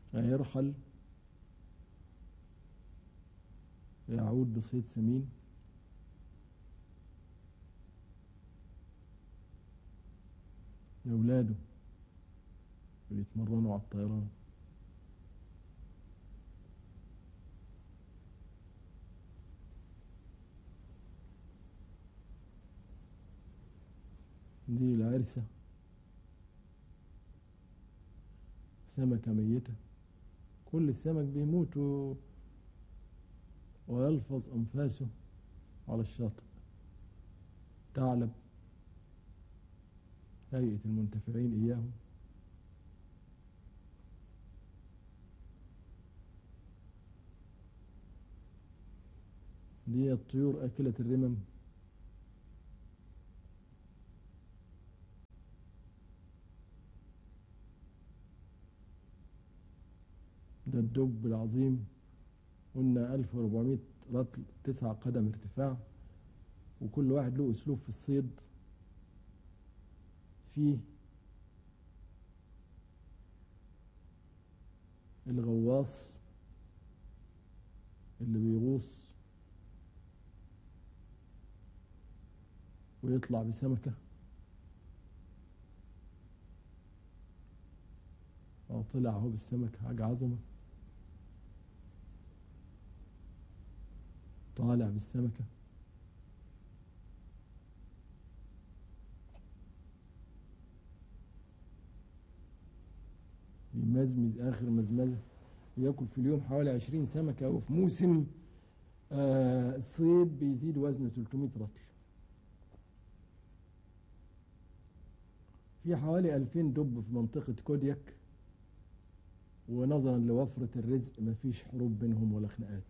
هيرحل يعود بصيد سمين لأولاده بيتمرنوا على الطيران دي العرسة سمكة ميتة كل السمك بيموت و... ويلفظ أنفاسه على الشاطئ ثعلب هيئة المنتفعين إياهم دي الطيور أكلة الرمم ده الدب العظيم قلنا 1400 رطل تسعة قدم ارتفاع وكل واحد له أسلوب في الصيد فيه الغواص اللي بيغوص ويطلع بسمكة أو طلع هو بالسمكة حاجة عظمة طالع بالسمكة بيمزمز آخر مزمزة وياكل في اليوم حوالي عشرين سمكة وفي موسم آه الصيد بيزيد وزنه 300 رطل في حوالي 2000 دب في منطقة كودياك ونظرا لوفرة الرزق مفيش حروب بينهم ولا خناقات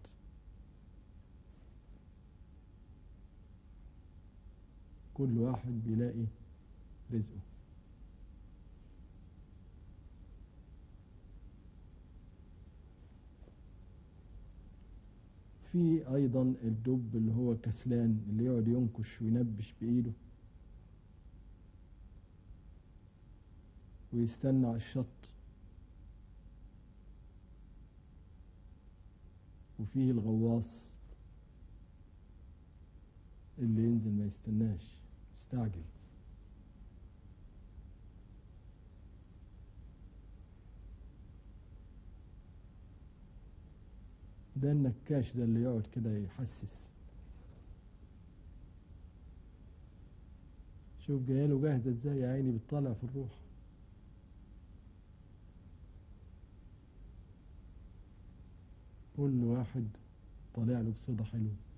كل واحد بيلاقي رزقه في ايضا الدب اللي هو كسلان اللي يقعد ينكش وينبش بايده ويستنى على الشط وفيه الغواص اللي ينزل ما يستناش يستعجل ده النكاش ده اللي يقعد كده يحسس شوف جايله جاهزة ازاي يا عيني بتطلع في الروح كل واحد طالع له بصيدة حلوه